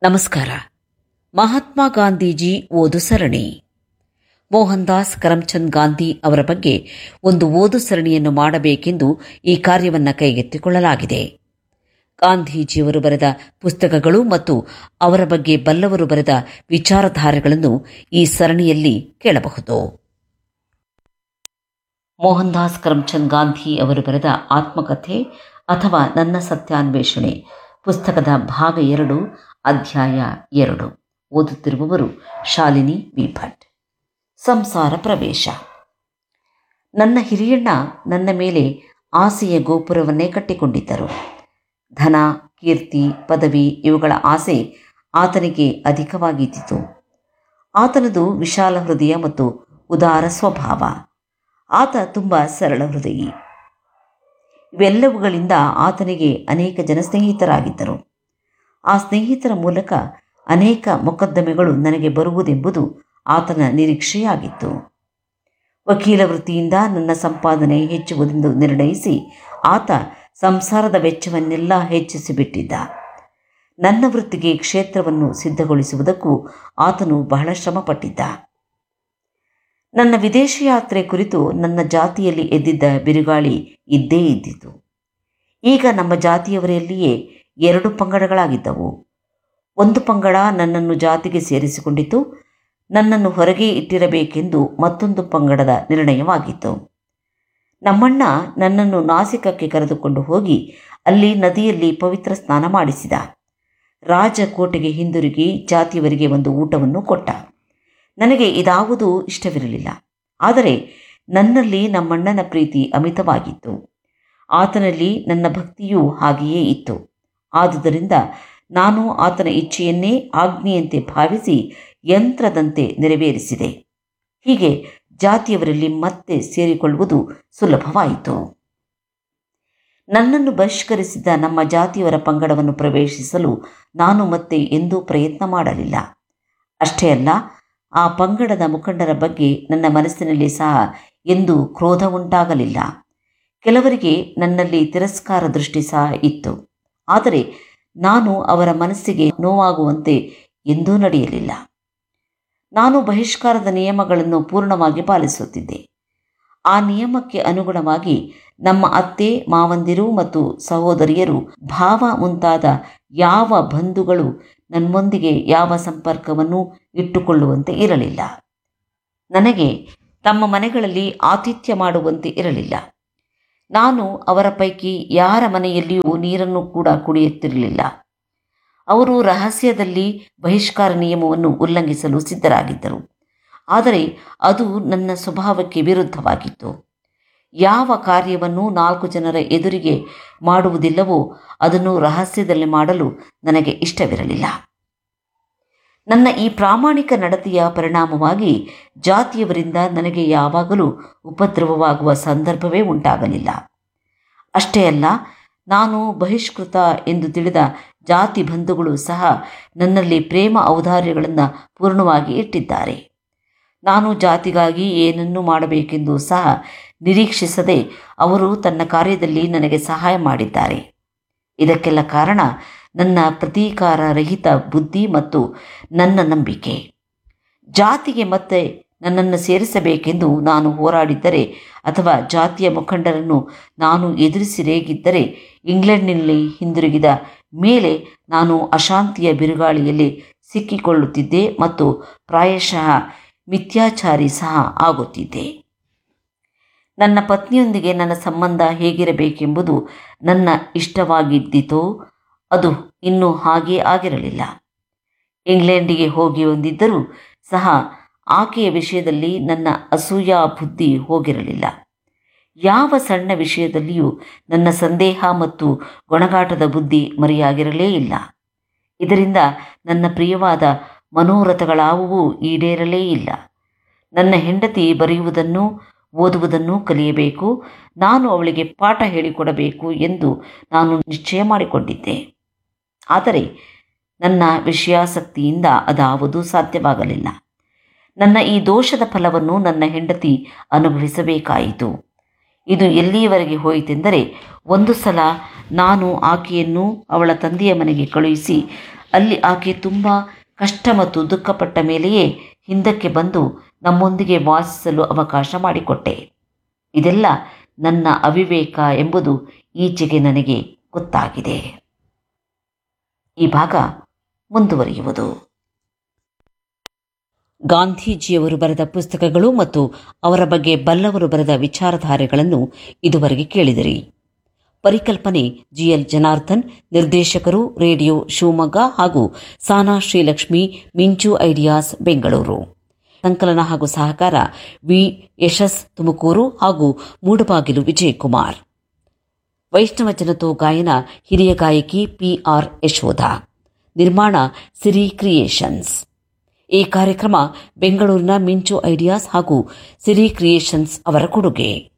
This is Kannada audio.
ನಮಸ್ಕಾರ ಮಹಾತ್ಮ ಗಾಂಧೀಜಿ ಓದು ಸರಣಿ ಮೋಹನ್ ದಾಸ್ ಕರಮ್ಚಂದ್ ಗಾಂಧಿ ಅವರ ಬಗ್ಗೆ ಒಂದು ಓದು ಸರಣಿಯನ್ನು ಮಾಡಬೇಕೆಂದು ಈ ಕಾರ್ಯವನ್ನು ಕೈಗೆತ್ತಿಕೊಳ್ಳಲಾಗಿದೆ ಗಾಂಧೀಜಿಯವರು ಬರೆದ ಪುಸ್ತಕಗಳು ಮತ್ತು ಅವರ ಬಗ್ಗೆ ಬಲ್ಲವರು ಬರೆದ ವಿಚಾರಧಾರೆಗಳನ್ನು ಈ ಸರಣಿಯಲ್ಲಿ ಕೇಳಬಹುದು ಮೋಹನ್ ದಾಸ್ ಕರಮ್ಚಂದ್ ಗಾಂಧಿ ಅವರು ಬರೆದ ಆತ್ಮಕಥೆ ಅಥವಾ ನನ್ನ ಸತ್ಯಾನ್ವೇಷಣೆ ಪುಸ್ತಕದ ಭಾಗ ಎರಡು ಅಧ್ಯಾಯ ಎರಡು ಓದುತ್ತಿರುವವರು ಶಾಲಿನಿ ವಿ ಭಟ್ ಸಂಸಾರ ಪ್ರವೇಶ ನನ್ನ ಹಿರಿಯಣ್ಣ ನನ್ನ ಮೇಲೆ ಆಸೆಯ ಗೋಪುರವನ್ನೇ ಕಟ್ಟಿಕೊಂಡಿದ್ದರು ಧನ ಕೀರ್ತಿ ಪದವಿ ಇವುಗಳ ಆಸೆ ಆತನಿಗೆ ಅಧಿಕವಾಗಿದ್ದಿತು ಆತನದು ವಿಶಾಲ ಹೃದಯ ಮತ್ತು ಉದಾರ ಸ್ವಭಾವ ಆತ ತುಂಬ ಸರಳ ಹೃದಯಿ ಇವೆಲ್ಲವುಗಳಿಂದ ಆತನಿಗೆ ಅನೇಕ ಜನ ಸ್ನೇಹಿತರಾಗಿದ್ದರು ಆ ಸ್ನೇಹಿತರ ಮೂಲಕ ಅನೇಕ ಮೊಕದ್ದಮೆಗಳು ನನಗೆ ಬರುವುದೆಂಬುದು ಆತನ ನಿರೀಕ್ಷೆಯಾಗಿತ್ತು ವಕೀಲ ವೃತ್ತಿಯಿಂದ ನನ್ನ ಸಂಪಾದನೆ ಹೆಚ್ಚುವುದೆಂದು ನಿರ್ಣಯಿಸಿ ಆತ ಸಂಸಾರದ ವೆಚ್ಚವನ್ನೆಲ್ಲ ಹೆಚ್ಚಿಸಿಬಿಟ್ಟಿದ್ದ ನನ್ನ ವೃತ್ತಿಗೆ ಕ್ಷೇತ್ರವನ್ನು ಸಿದ್ಧಗೊಳಿಸುವುದಕ್ಕೂ ಆತನು ಬಹಳ ಶ್ರಮಪಟ್ಟಿದ್ದ ನನ್ನ ವಿದೇಶ ಯಾತ್ರೆ ಕುರಿತು ನನ್ನ ಜಾತಿಯಲ್ಲಿ ಎದ್ದಿದ್ದ ಬಿರುಗಾಳಿ ಇದ್ದೇ ಇದ್ದಿತು ಈಗ ನಮ್ಮ ಜಾತಿಯವರಲ್ಲಿಯೇ ಎರಡು ಪಂಗಡಗಳಾಗಿದ್ದವು ಒಂದು ಪಂಗಡ ನನ್ನನ್ನು ಜಾತಿಗೆ ಸೇರಿಸಿಕೊಂಡಿತು ನನ್ನನ್ನು ಹೊರಗೆ ಇಟ್ಟಿರಬೇಕೆಂದು ಮತ್ತೊಂದು ಪಂಗಡದ ನಿರ್ಣಯವಾಗಿತ್ತು ನಮ್ಮಣ್ಣ ನನ್ನನ್ನು ನಾಸಿಕಕ್ಕೆ ಕರೆದುಕೊಂಡು ಹೋಗಿ ಅಲ್ಲಿ ನದಿಯಲ್ಲಿ ಪವಿತ್ರ ಸ್ನಾನ ಮಾಡಿಸಿದ ರಾಜಕೋಟೆಗೆ ಹಿಂದಿರುಗಿ ಜಾತಿಯವರಿಗೆ ಒಂದು ಊಟವನ್ನು ಕೊಟ್ಟ ನನಗೆ ಇದಾವುದೂ ಇಷ್ಟವಿರಲಿಲ್ಲ ಆದರೆ ನನ್ನಲ್ಲಿ ನಮ್ಮಣ್ಣನ ಪ್ರೀತಿ ಅಮಿತವಾಗಿತ್ತು ಆತನಲ್ಲಿ ನನ್ನ ಭಕ್ತಿಯೂ ಹಾಗೆಯೇ ಇತ್ತು ಆದುದರಿಂದ ನಾನು ಆತನ ಇಚ್ಛೆಯನ್ನೇ ಆಜ್ಞೆಯಂತೆ ಭಾವಿಸಿ ಯಂತ್ರದಂತೆ ನೆರವೇರಿಸಿದೆ ಹೀಗೆ ಜಾತಿಯವರಲ್ಲಿ ಮತ್ತೆ ಸೇರಿಕೊಳ್ಳುವುದು ಸುಲಭವಾಯಿತು ನನ್ನನ್ನು ಬಹಿಷ್ಕರಿಸಿದ ನಮ್ಮ ಜಾತಿಯವರ ಪಂಗಡವನ್ನು ಪ್ರವೇಶಿಸಲು ನಾನು ಮತ್ತೆ ಎಂದೂ ಪ್ರಯತ್ನ ಮಾಡಲಿಲ್ಲ ಅಷ್ಟೇ ಅಲ್ಲ ಆ ಪಂಗಡದ ಮುಖಂಡರ ಬಗ್ಗೆ ನನ್ನ ಮನಸ್ಸಿನಲ್ಲಿ ಸಹ ಎಂದೂ ಕ್ರೋಧ ಉಂಟಾಗಲಿಲ್ಲ ಕೆಲವರಿಗೆ ನನ್ನಲ್ಲಿ ತಿರಸ್ಕಾರ ದೃಷ್ಟಿ ಸಹ ಇತ್ತು ಆದರೆ ನಾನು ಅವರ ಮನಸ್ಸಿಗೆ ನೋವಾಗುವಂತೆ ಎಂದೂ ನಡೆಯಲಿಲ್ಲ ನಾನು ಬಹಿಷ್ಕಾರದ ನಿಯಮಗಳನ್ನು ಪೂರ್ಣವಾಗಿ ಪಾಲಿಸುತ್ತಿದ್ದೆ ಆ ನಿಯಮಕ್ಕೆ ಅನುಗುಣವಾಗಿ ನಮ್ಮ ಅತ್ತೆ ಮಾವಂದಿರು ಮತ್ತು ಸಹೋದರಿಯರು ಭಾವ ಮುಂತಾದ ಯಾವ ಬಂಧುಗಳು ನನ್ನೊಂದಿಗೆ ಯಾವ ಸಂಪರ್ಕವನ್ನು ಇಟ್ಟುಕೊಳ್ಳುವಂತೆ ಇರಲಿಲ್ಲ ನನಗೆ ತಮ್ಮ ಮನೆಗಳಲ್ಲಿ ಆತಿಥ್ಯ ಮಾಡುವಂತೆ ಇರಲಿಲ್ಲ ನಾನು ಅವರ ಪೈಕಿ ಯಾರ ಮನೆಯಲ್ಲಿಯೂ ನೀರನ್ನು ಕೂಡ ಕುಡಿಯುತ್ತಿರಲಿಲ್ಲ ಅವರು ರಹಸ್ಯದಲ್ಲಿ ಬಹಿಷ್ಕಾರ ನಿಯಮವನ್ನು ಉಲ್ಲಂಘಿಸಲು ಸಿದ್ಧರಾಗಿದ್ದರು ಆದರೆ ಅದು ನನ್ನ ಸ್ವಭಾವಕ್ಕೆ ವಿರುದ್ಧವಾಗಿತ್ತು ಯಾವ ಕಾರ್ಯವನ್ನು ನಾಲ್ಕು ಜನರ ಎದುರಿಗೆ ಮಾಡುವುದಿಲ್ಲವೋ ಅದನ್ನು ರಹಸ್ಯದಲ್ಲಿ ಮಾಡಲು ನನಗೆ ಇಷ್ಟವಿರಲಿಲ್ಲ ನನ್ನ ಈ ಪ್ರಾಮಾಣಿಕ ನಡತೆಯ ಪರಿಣಾಮವಾಗಿ ಜಾತಿಯವರಿಂದ ನನಗೆ ಯಾವಾಗಲೂ ಉಪದ್ರವವಾಗುವ ಸಂದರ್ಭವೇ ಉಂಟಾಗಲಿಲ್ಲ ಅಷ್ಟೇ ಅಲ್ಲ ನಾನು ಬಹಿಷ್ಕೃತ ಎಂದು ತಿಳಿದ ಜಾತಿ ಬಂಧುಗಳು ಸಹ ನನ್ನಲ್ಲಿ ಪ್ರೇಮ ಔದಾರ್ಯಗಳನ್ನು ಪೂರ್ಣವಾಗಿ ಇಟ್ಟಿದ್ದಾರೆ ನಾನು ಜಾತಿಗಾಗಿ ಏನನ್ನು ಮಾಡಬೇಕೆಂದು ಸಹ ನಿರೀಕ್ಷಿಸದೆ ಅವರು ತನ್ನ ಕಾರ್ಯದಲ್ಲಿ ನನಗೆ ಸಹಾಯ ಮಾಡಿದ್ದಾರೆ ಇದಕ್ಕೆಲ್ಲ ಕಾರಣ ನನ್ನ ಪ್ರತೀಕಾರ ರಹಿತ ಬುದ್ಧಿ ಮತ್ತು ನನ್ನ ನಂಬಿಕೆ ಜಾತಿಗೆ ಮತ್ತೆ ನನ್ನನ್ನು ಸೇರಿಸಬೇಕೆಂದು ನಾನು ಹೋರಾಡಿದ್ದರೆ ಅಥವಾ ಜಾತಿಯ ಮುಖಂಡರನ್ನು ನಾನು ಎದುರಿಸಿ ರೇಗಿದ್ದರೆ ಇಂಗ್ಲೆಂಡ್ನಲ್ಲಿ ಹಿಂದಿರುಗಿದ ಮೇಲೆ ನಾನು ಅಶಾಂತಿಯ ಬಿರುಗಾಳಿಯಲ್ಲಿ ಸಿಕ್ಕಿಕೊಳ್ಳುತ್ತಿದ್ದೆ ಮತ್ತು ಪ್ರಾಯಶಃ ಮಿಥ್ಯಾಚಾರಿ ಸಹ ಆಗುತ್ತಿದ್ದೆ ನನ್ನ ಪತ್ನಿಯೊಂದಿಗೆ ನನ್ನ ಸಂಬಂಧ ಹೇಗಿರಬೇಕೆಂಬುದು ನನ್ನ ಇಷ್ಟವಾಗಿದ್ದಿತೋ ಅದು ಇನ್ನೂ ಹಾಗೇ ಆಗಿರಲಿಲ್ಲ ಇಂಗ್ಲೆಂಡಿಗೆ ಹೋಗಿ ಹೊಂದಿದ್ದರೂ ಸಹ ಆಕೆಯ ವಿಷಯದಲ್ಲಿ ನನ್ನ ಅಸೂಯಾ ಬುದ್ಧಿ ಹೋಗಿರಲಿಲ್ಲ ಯಾವ ಸಣ್ಣ ವಿಷಯದಲ್ಲಿಯೂ ನನ್ನ ಸಂದೇಹ ಮತ್ತು ಗೊಣಗಾಟದ ಬುದ್ಧಿ ಮರೆಯಾಗಿರಲೇ ಇಲ್ಲ ಇದರಿಂದ ನನ್ನ ಪ್ರಿಯವಾದ ಮನೋರಥಗಳಾವುವೂ ಈಡೇರಲೇ ಇಲ್ಲ ನನ್ನ ಹೆಂಡತಿ ಬರೆಯುವುದನ್ನು ಓದುವುದನ್ನು ಕಲಿಯಬೇಕು ನಾನು ಅವಳಿಗೆ ಪಾಠ ಹೇಳಿಕೊಡಬೇಕು ಎಂದು ನಾನು ನಿಶ್ಚಯ ಮಾಡಿಕೊಂಡಿದ್ದೆ ಆದರೆ ನನ್ನ ವಿಷಯಾಸಕ್ತಿಯಿಂದ ಅದಾವುದೂ ಸಾಧ್ಯವಾಗಲಿಲ್ಲ ನನ್ನ ಈ ದೋಷದ ಫಲವನ್ನು ನನ್ನ ಹೆಂಡತಿ ಅನುಭವಿಸಬೇಕಾಯಿತು ಇದು ಎಲ್ಲಿಯವರೆಗೆ ಹೋಯಿತೆಂದರೆ ಒಂದು ಸಲ ನಾನು ಆಕೆಯನ್ನು ಅವಳ ತಂದೆಯ ಮನೆಗೆ ಕಳುಹಿಸಿ ಅಲ್ಲಿ ಆಕೆ ತುಂಬ ಕಷ್ಟ ಮತ್ತು ದುಃಖಪಟ್ಟ ಮೇಲೆಯೇ ಹಿಂದಕ್ಕೆ ಬಂದು ನಮ್ಮೊಂದಿಗೆ ವಾಸಿಸಲು ಅವಕಾಶ ಮಾಡಿಕೊಟ್ಟೆ ಇದೆಲ್ಲ ನನ್ನ ಅವಿವೇಕ ಎಂಬುದು ಈಚೆಗೆ ನನಗೆ ಗೊತ್ತಾಗಿದೆ ಈ ಭಾಗ ಮುಂದುವರಿಯುವುದು ಗಾಂಧೀಜಿಯವರು ಬರೆದ ಪುಸ್ತಕಗಳು ಮತ್ತು ಅವರ ಬಗ್ಗೆ ಬಲ್ಲವರು ಬರೆದ ವಿಚಾರಧಾರೆಗಳನ್ನು ಇದುವರೆಗೆ ಕೇಳಿದಿರಿ ಪರಿಕಲ್ಪನೆ ಜಿಎಲ್ ಜನಾರ್ದನ್ ನಿರ್ದೇಶಕರು ರೇಡಿಯೋ ಶಿವಮೊಗ್ಗ ಹಾಗೂ ಸಾನಾ ಶ್ರೀಲಕ್ಷ್ಮಿ ಮಿಂಚು ಐಡಿಯಾಸ್ ಬೆಂಗಳೂರು ಸಂಕಲನ ಹಾಗೂ ಸಹಕಾರ ವಿ ಯಶಸ್ ತುಮಕೂರು ಹಾಗೂ ಮೂಡಬಾಗಿಲು ವಿಜಯಕುಮಾರ್ ವೈಷ್ಣವ ಜನತೋ ಗಾಯನ ಹಿರಿಯ ಗಾಯಕಿ ಪಿಆರ್ ಯಶೋಧ ನಿರ್ಮಾಣ ಸಿರಿ ಕ್ರಿಯೇಷನ್ಸ್ ಈ ಕಾರ್ಯಕ್ರಮ ಬೆಂಗಳೂರಿನ ಮಿಂಚು ಐಡಿಯಾಸ್ ಹಾಗೂ ಸಿರಿ ಕ್ರಿಯೇಷನ್ಸ್ ಅವರ ಕೊಡುಗೆ